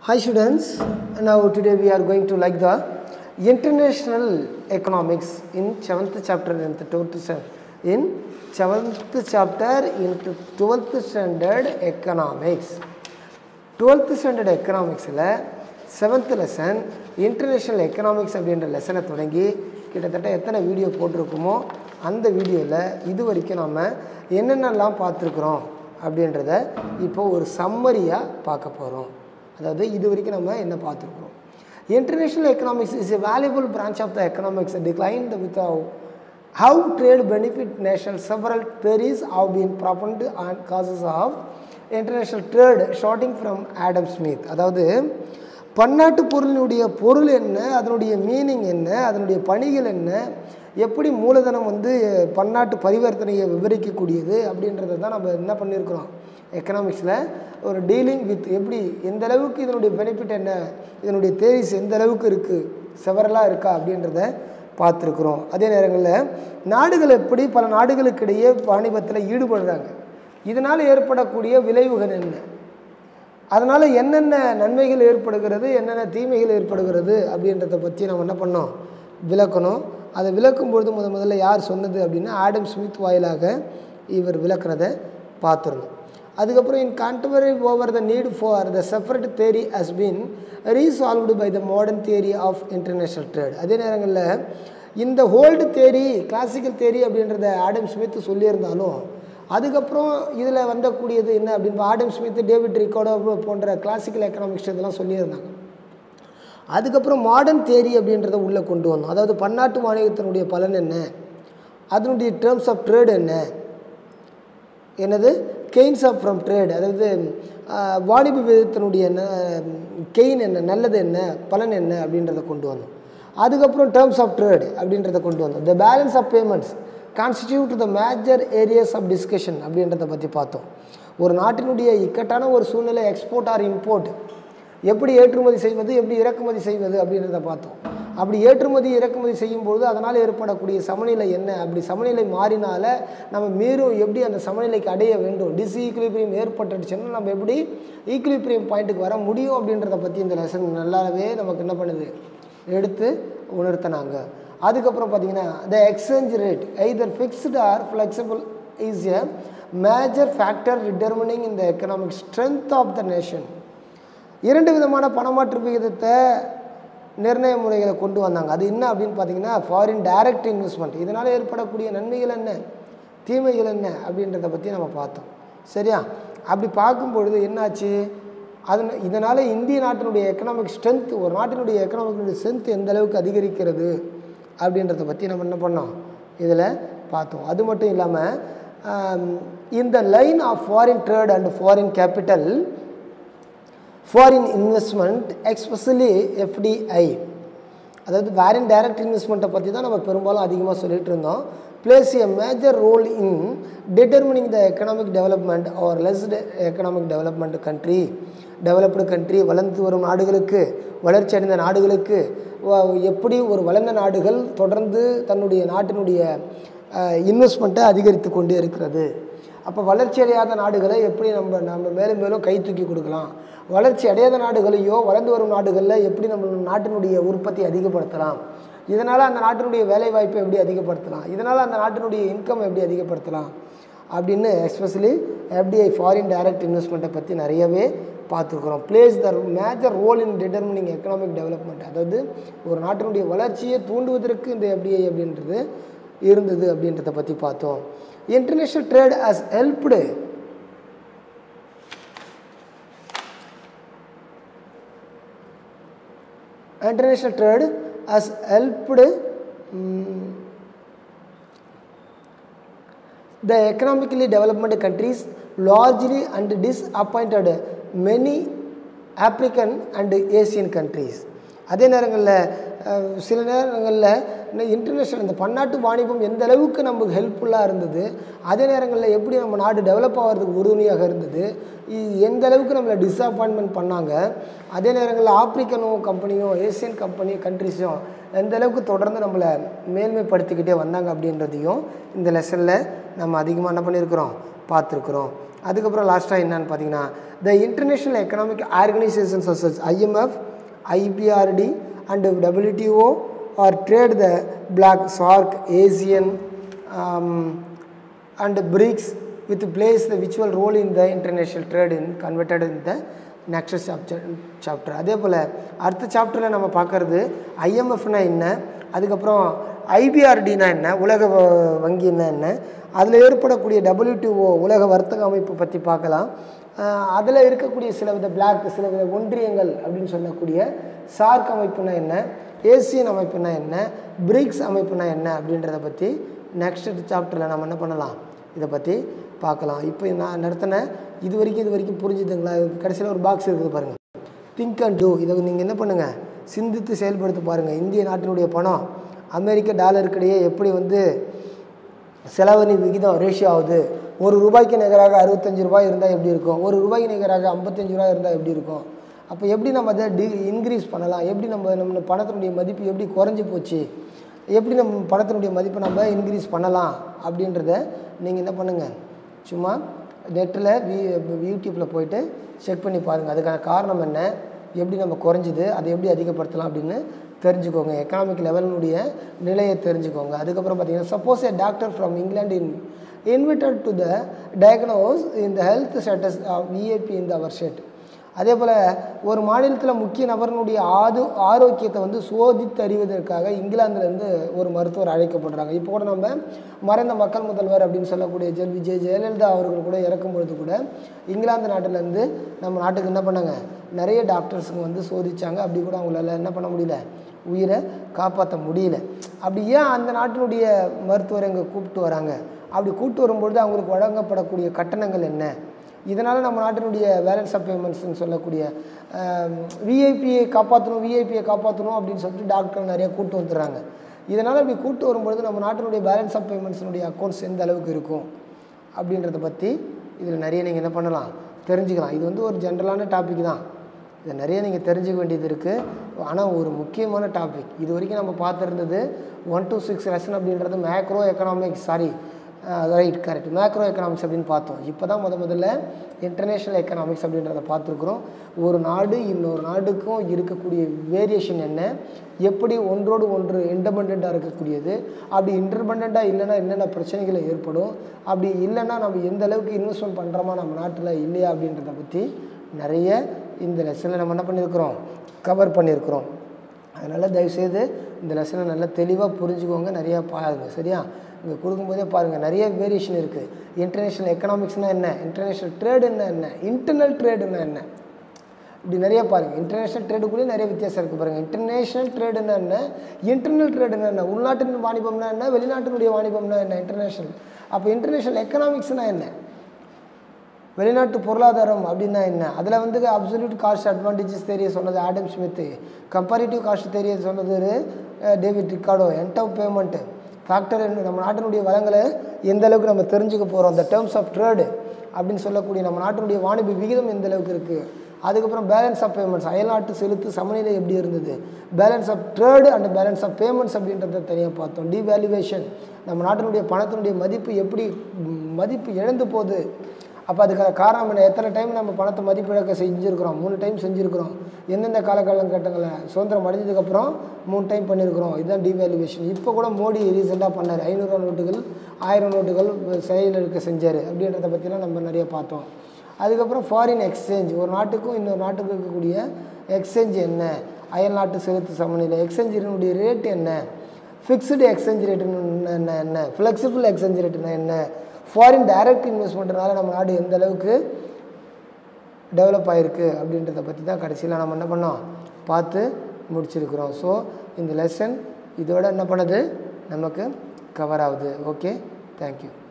Hi students, now today we are going to like the international economics in 7th chapter in the 12th sem- in 7th chapter in the 12th standard economics. 12th standard எக்கனாமிக்ஸில் seventh lesson international economics அப்படின்ற லெசனை தொடங்கி கிட்டத்தட்ட எத்தனை video போட்டிருக்குமோ அந்த வீடியோவில் இது வரைக்கும் நாம் என்னென்னலாம் பார்த்துருக்குறோம் அப்படின்றத இப்போ ஒரு சம்மரியாக பார்க்க போகிறோம் அதாவது இது வரைக்கும் நம்ம என்ன பார்த்துருக்குறோம் international economics is a valuable branch of the economics decline the with how trade benefit nations several theories have been proposed on causes of international trade starting from adam smith அதாவது பன்னாட்டு பொருளினுடைய பொருள் என்ன அதனுடைய மீனிங் என்ன அதனுடைய பணிகள் என்ன எப்படி மூலதனம் வந்து பன்னாட்டு பரிவர்த்தனையை விவரிக்கக்கூடியது அப்படின்றத தான் நம்ம என்ன பண்ணியிருக்கிறோம் எக்கனாமிக்ஸில் ஒரு டீலிங் வித் எப்படி எந்த அளவுக்கு இதனுடைய பெனிஃபிட் என்ன இதனுடைய தேரிஸ் எந்த அளவுக்கு இருக்குது செவரலாக இருக்கா அப்படின்றத பார்த்துருக்குறோம் அதே நேரங்களில் நாடுகள் எப்படி பல நாடுகளுக்கிடையே வாணிபத்தில் ஈடுபடுறாங்க இதனால் ஏற்படக்கூடிய விளைவுகள் என்ன அதனால் என்னென்ன நன்மைகள் ஏற்படுகிறது என்னென்ன தீமைகள் ஏற்படுகிறது அப்படின்றத பற்றி நம்ம என்ன பண்ணோம் விளக்கணும் அதை விளக்கும் பொழுது முத முதல்ல யார் சொன்னது அப்படின்னா ஆடம் ஸ்மித் வாயிலாக இவர் விளக்குறத பார்த்துருந்தோம் அதுக்கப்புறம் in controversy over the need for the separate theory has been resolved by the modern theory of international trade அதே நேரங்களில் இந்த ஹோல்டு தேரி கிளாசிக்கல் தேரி அப்படின்றத ஆடம் ஸ்மித் சொல்லியிருந்தாலும் அதுக்கப்புறம் இதில் வந்தக்கூடியது என்ன அப்படின்னு ஆடம் ஸ்மித் டேவிட் ரிக்கார்டோ போன்ற கிளாசிக்கல் எக்கனாமிக்ஸ் இதெல்லாம் சொல்லியிருந்தாங்க அதுக்கப்புறம் மாடர்ன் தேரி அப்படின்றத உள்ளே கொண்டு வந்தோம் அதாவது பன்னாட்டு வாணிகத்தினுடைய பலன் என்ன அதனுடைய டேர்ம்ஸ் ஆஃப் ட்ரேட் என்ன என்னது கெயின்ஸ் ஆஃப் ஃப்ரம் ட்ரேட் அதாவது வாணிப விதத்தினுடைய கெயின் என்ன நல்லது என்ன பலன் என்ன அப்படின்றத கொண்டு வந்தோம் அதுக்கப்புறம் டேர்ம்ஸ் ஆஃப் ட்ரேட் அப்படின்றத கொண்டு வந்தோம் the balance of payments constitute the major areas of discussion அப்படின்றத பற்றி பார்த்தோம் ஒரு நாட்டினுடைய இக்கட்டான ஒரு சூழ்நிலை எக்ஸ்போர்ட் ஆர் இம்போர்ட் எப்படி ஏற்றுமதி செய்வது எப்படி இறக்குமதி செய்வது அப்படின்றத பார்த்தோம் அப்படி ஏற்றுமதி இறக்குமதி செய்யும்பொழுது அதனால் ஏற்படக்கூடிய சமநிலை என்ன அப்படி சமநிலை மாறினால நம்ம மீறும் எப்படி அந்த சமநிலைக்கு அடைய வேண்டும் டிஸ் ஈக்குலிபிரியம் ஏற்பட்டுச்சுன்னா நம்ம எப்படி ஈக்குலிபிரியம் பாயிண்ட்டுக்கு வர முடியும் அப்படின்றத பற்றி இந்த லெசன் நல்லாவே நமக்கு என்ன பண்ணுது எடுத்து உணர்த்தினாங்க அதுக்கப்புறம் பார்த்தீங்கன்னா the exchange rate either fixed or flexible is a major factor determining இந்த economic strength of the nation இரண்டு விதமான பணமாற்று விகிதத்தை நிர்ணய முறைகளை கொண்டு வந்தாங்க அது என்ன அப்படின்னு பார்த்தீங்கன்னா ஃபாரின் டைரக்ட் இன்வெஸ்ட்மெண்ட் இதனால் ஏற்படக்கூடிய நன்மைகள் என்ன தீமைகள் என்ன அப்படின்றத பற்றி நம்ம பார்த்தோம் சரியா அப்படி பார்க்கும்பொழுது என்னாச்சு அது இதனால் இந்திய நாட்டினுடைய எக்கனாமிக் ஸ்ட்ரென்த் ஒரு நாட்டினுடைய எக்கனாமிக் ஸ்ட்ரென்த் எந்த அளவுக்கு அதிகரிக்கிறது அப்படின்றத பற்றி நம்ம என்ன பண்ணோம் இதில் பார்த்தோம் அது மட்டும் இல்லாமல் இந்த line of foreign trade and foreign capital foreign investment especially FDI அதாவது ஃபாரின் டைரக்ட் இன்வெஸ்ட்மெண்ட்டை பற்றி தான் நம்ம பெரும்பாலும் அதிகமாக சொல்லிகிட்டு இருந்தோம் plays a major role in determining the economic development or less economic development country developed country வளர்ந்து வரும் நாடுகளுக்கு வளர்ச்சி அடைந்த நாடுகளுக்கு எப்படி ஒரு வளர்ந்த நாடுகள் தொடர்ந்து தன்னுடைய நாட்டினுடைய இன்வெஸ்ட்மெண்ட்டை அதிகரித்து கொண்டே இருக்கிறது அப்போ வளர்ச்சி அடையாத நாடுகளை எப்படி நம்ம நம்ம மேலும் மேலும் கை தூக்கி கொடுக்கலாம் வளர்ச்சி அடையாத நாடுகளையோ வளர்ந்து வரும் நாடுகளில் எப்படி நம்ம நாட்டினுடைய உற்பத்தி அதிகப்படுத்தலாம் இதனால் அந்த நாட்டினுடைய வேலைவாய்ப்பை எப்படி அதிகப்படுத்தலாம் இதனால் அந்த நாட்டினுடைய இன்கம் எப்படி அதிகப்படுத்தலாம் அப்படின்னு எஸ்பெஷலி எஃப்டிஐ ஃபாரின் டைரக்ட் இன்வெஸ்ட்மெண்ட்டை பற்றி நிறையவே பார்த்துருக்குறோம் plays the major role in determining economic development அதாவது ஒரு நாட்டினுடைய வளர்ச்சியை தூண்டுவதற்கு இந்த எஃப்டிஐ அப்படின்றது இருந்தது அப்படின்றத பற்றி பார்த்தோம் international trade has helped international trade has helped um, the economically developed countries largely and disappointed many African and Asian countries அதே நேரங்களில் சில நேரங்களில் இன்டர்நேஷ்னல் இந்த பன்னாட்டு வாணிபம் எந்த அளவுக்கு நமக்கு ஹெல்ப்ஃபுல்லாக இருந்தது அதே நேரங்களில் எப்படி நம்ம நாடு டெவலப் ஆகிறதுக்கு உறுதுணையாக இருந்தது எந்த அளவுக்கு நம்மளை டிஸப்பாயின்மெண்ட் பண்ணாங்க அதே நேரங்களில் ஆப்பிரிக்கனும் கம்பெனியும் ஏசியன் கம்பெனி கண்ட்ரிஸும் எந்த அளவுக்கு தொடர்ந்து நம்மளை மேல்மைப்படுத்திக்கிட்டே வந்தாங்க அப்படின்றதையும் இந்த லெசனில் நம்ம அதிகமாக என்ன பண்ணியிருக்கிறோம் பார்த்துருக்குறோம் அதுக்கப்புறம் லாஸ்ட்டாக என்னன்னு பார்த்தீங்கன்னா the international economic organisations such IMF IBRD and WTO or trade the bloc SAARC ASEAN and BRICS with plays the virtual role in the international trade in converted in the next chapter chapter அதே போல் அடுத்த சாப்டரில் நம்ம பார்க்குறது ஐஎம்எஃப்னா என்ன அதுக்கப்புறம் ஐபிஆர்டினா என்ன உலக வ- வங்கின்னா என்ன அதில் ஏற்படக்கூடிய டபிள்யூடிஓ உலக வர்த்தக அமைப்பு பற்றி பார்க்கலாம் அதில் இருக்கக்கூடிய சில வித பிளாக் சில வித ஒன்றியங்கள் அப்படின்னு சொல்லக்கூடிய சார்க் அமைப்புனா என்ன ஏசியன் அமைப்புனா என்ன பிரிக்ஸ் அமைப்புனா என்ன அப்படின்றத பற்றி நெக்ஸ்ட் சாப்டரில் நம்ம என்ன பண்ணலாம் இதை பற்றி பார்க்கலாம் இப்போ நான் நடத்தின இது வரைக்கும் இது வரைக்கும் புரிஞ்சுதுங்களா கடைசியில் ஒரு பாக்ஸ் இருக்குது பாருங்கள் திங்க் அண்ட் டூ இதை நீங்கள் என்ன பண்ணுங்கள் சிந்தித்து செயல்படுத்த பாருங்கள் இந்திய நாட்டினுடைய பணம் அமெரிக்க டாலருக்கிடையே எப்படி வந்து செலவணி விகிதம் ரேஷியோ ஆகுது ஒரு ரூபாய்க்கு நிகராக அறுபத்தஞ்சு ரூபாய் இருந்தால் எப்படி இருக்கும் ஒரு ரூபாய்க்கு நிகராக ஐம்பத்தஞ்சு ரூபாய் இருந்தால் எப்படி இருக்கும் அப்போ எப்படி நம்ம அதை டி இன்க்ரீஸ் பண்ணலாம் எப்படி நம்ம நம்ம பணத்தினுடைய மதிப்பு எப்படி குறைஞ்சி போச்சு எப்படி நம்ம பணத்தினுடைய மதிப்பை நம்ம இன்க்ரீஸ் பண்ணலாம் அப்படின்றத நீங்கள் என்ன பண்ணுங்கள் சும்மா நெட்டில் வி யூடியூப்பில் போயிட்டு செக் பண்ணி பாருங்கள் அதுக்கான காரணம் என்ன எப்படி நம்ம குறைஞ்சிது அதை எப்படி அதிகப்படுத்தலாம் அப்படின்னு தெரிஞ்சுக்கோங்க எக்கனாமிக் லெவலினுடைய நிலையை தெரிஞ்சுக்கோங்க அதுக்கப்புறம் பார்த்தீங்கன்னா suppose a doctor from England in invited to the diagnose in the health status விஏபி இந்த அவர் ஷெட் அதே போல் ஒரு மாநிலத்தில் முக்கிய நபரினுடைய ஆது ஆரோக்கியத்தை வந்து சோதித்து அறிவதற்காக இங்கிலாந்துலேருந்து ஒரு மருத்துவர் அழைக்கப்படுறாங்க இப்போ கூட நம்ம மறைந்த மக்கள் முதல்வர் அப்படின்னு சொல்லக்கூடிய ஜெல் விஜய் ஜெயலலிதா அவர்கள் கூட இறக்கும் பொழுது கூட இங்கிலாந்து நாட்டிலேருந்து நம்ம நாட்டுக்கு என்ன பண்ணாங்க நிறைய டாக்டர்ஸுங்க வந்து சோதிச்சாங்க அப்படி கூட அவங்களால என்ன பண்ண முடியல உயிரை காப்பாற்ற முடியல அப்படி ஏன் அந்த நாட்டினுடைய மருத்துவரை இங்கே கூப்பிட்டு வராங்க அப்படி கூப்பிட்டு வரும்பொழுது அவங்களுக்கு வழங்கப்படக்கூடிய கட்டணங்கள் என்ன இதனால் நம்ம நாட்டினுடைய பேலன்ஸ் ஆஃப் பேமெண்ட்ஸ்னு சொல்லக்கூடிய விஐபியை காப்பாற்றணும் விஐபியை காப்பாற்றணும் அப்படின்னு சொல்லிட்டு டாக்டர் நிறைய கூட்டு வந்துடுறாங்க இதனால் இப்படி கூட்டு வரும்பொழுது நம்ம நாட்டினுடைய பேலன்ஸ் ஆஃப் பேமெண்ட்ஸினுடைய அக்கௌண்ட்ஸ் எந்த அளவுக்கு இருக்கும் அப்படின்றத பற்றி இதில் நிறைய நீங்கள் என்ன பண்ணலாம் தெரிஞ்சுக்கலாம் இது வந்து ஒரு ஜென்ரலான டாபிக் தான் இதை நிறைய நீங்கள் தெரிஞ்சுக்க வேண்டியது இருக்குது ஆனால் ஒரு முக்கியமான டாபிக் இது வரைக்கும் நம்ம பார்த்துருந்தது ஒன் to சிக்ஸ் லெசன் அப்படின்றது macro economics sorry right correct macro economics அப்படின்னு பார்த்தோம் இப்போ தான் முத முதல்ல இன்டர்நேஷ்னல் எக்கனாமிக்ஸ் அப்படின்றத பார்த்துருக்குறோம் ஒரு நாடு இன்னொரு நாடுக்கும் இருக்கக்கூடிய வேரியேஷன் என்ன எப்படி ஒன்றோடு ஒன்று இண்டபெண்ட்டாக இருக்கக்கூடியது அப்படி இன்டர்பெண்ட்டாக இல்லைன்னா என்னென்ன பிரச்சனைகள் ஏற்படும் அப்படி இல்லைன்னா நம்ம எந்த அளவுக்கு இன்வெஸ்ட்மெண்ட் பண்ணுறோமா நம்ம நாட்டில் இல்லையா அப்படின்றத பற்றி நிறைய இந்த லெசனில் நம்ம என்ன பண்ணியிருக்கிறோம் கவர் பண்ணியிருக்கிறோம் அதனால் தயவுசெய்து இந்த லெசனை நல்லா தெளிவாக புரிஞ்சுக்கோங்க நிறையா பாருங்க சரியா இங்கே கொடுக்கும்போதே பாருங்கள் நிறைய வேரியேஷன் இருக்குது இன்டர்நேஷ்னல் எக்கனாமிக்ஸ்னால் என்ன இன்டர்நேஷ்னல் ட்ரேடுன்னா என்ன இன்டர்னல் ட்ரேடுன்னா என்ன இப்படி நிறைய பாருங்கள் இன்டர்நேஷ்னல் ட்ரேடுக்குள்ளேயே நிறைய வித்தியாசம் இருக்குது பாருங்கள் இன்டர்நேஷ்னல் ட்ரேடுன்னா என்ன இன்டர்னல் ட்ரேடுன்னா என்ன உள்நாட்டின் வாணிபம்னா என்ன வெளிநாட்டினுடைய வாணிபம்னா என்ன இன்டர்நேஷ்னல் அப்போ இன்டர்நேஷ்னல் எக்கனாமிக்ஸ்னால் என்ன வெளிநாட்டு பொருளாதாரம் அப்படின்னா என்ன அதில் வந்து அப்சல்யூட் காஸ்ட் அட்வான்டேஜஸ் தெரிய சொன்னது ஆடம் ஸ்மித்து கம்பேரிட்டிவ் காஸ்ட் தெரிய சொன்னது David Ricardo end of payment factor என்ன நம்ம நாட்டினுடைய வளங்களை எந்த அளவுக்கு நம்ம தெரிஞ்சுக்க போகிறோம் இந்த டேர்ம்ஸ் ஆஃப் ட்ரேடு அப்படின்னு சொல்லக்கூடிய நம்ம நாட்டினுடைய வாணிப விகிதம் எந்த அளவுக்கு இருக்குது அதுக்கப்புறம் பேலன்ஸ் ஆஃப் பேமெண்ட்ஸ் அயல்நாட்டு செலுத்து சமநிலை எப்படி இருந்தது balance of trade and balance of payments அப்படின்றத தனியாக பார்த்தோம் டிவேல்யூவேஷன் நம்ம நாட்டினுடைய பணத்தினுடைய மதிப்பு எப்படி ம், மதிப்பு இழந்து போகுது அப்போ அதுக்கான காரணம் என்ன எத்தனை டைம் நம்ம பணத்தை மதிப்பிழக்க செஞ்சுருக்கிறோம் மூணு டைம் செஞ்சுருக்கிறோம் எந்தெந்த காலகாலம் கட்டங்களில் சுதந்திரம் அடைஞ்சதுக்கப்புறம் மூணு டைம் பண்ணியிருக்கிறோம் இதுதான் டிவேல்யூவேஷன் இப்போ கூட மோடி ரீசெண்டாக பண்ணார் ஐநூறுரூவா நோட்டுகள் ஆயிரம் நோட்டுகள் செயலில் இருக்க செஞ்சார் அப்படின்றத பற்றிலாம் நம்ம நிறைய பார்த்தோம் அதுக்கப்புறம் ஃபாரின் எக்ஸ்சேஞ்ச் ஒரு நாட்டுக்கும் இன்னொரு நாட்டுக்கும் இருக்கக்கூடிய எக்ஸ்சேஞ்ச் என்ன அயல் நாட்டு செலுத்து சமநிலை எக்ஸ்சேஞ்சினுடைய ரேட் என்ன ஃபிக்ஸ்டு எக்ஸ்சேஞ்ச் ரேட்டுன்னு என்ன என்ன ஃப்ளெக்சிபிள் எக்ஸ்சேஞ்ச் ரேட்டுனா என்ன ஃபாரின் டைரக்ட் இன்வெஸ்ட்மெண்ட்னால நம்ம நாடு எந்த அளவுக்கு டெவலப் ஆகிருக்கு அப்படின்றத பற்றி தான் கடைசியில் நம்ம என்ன பண்ணோம் பார்த்து முடிச்சிருக்கிறோம் ஸோ இந்த லெசன் இதோட என்ன பண்ணுது நமக்கு கவர் ஆகுது ஓகே தேங்க்யூ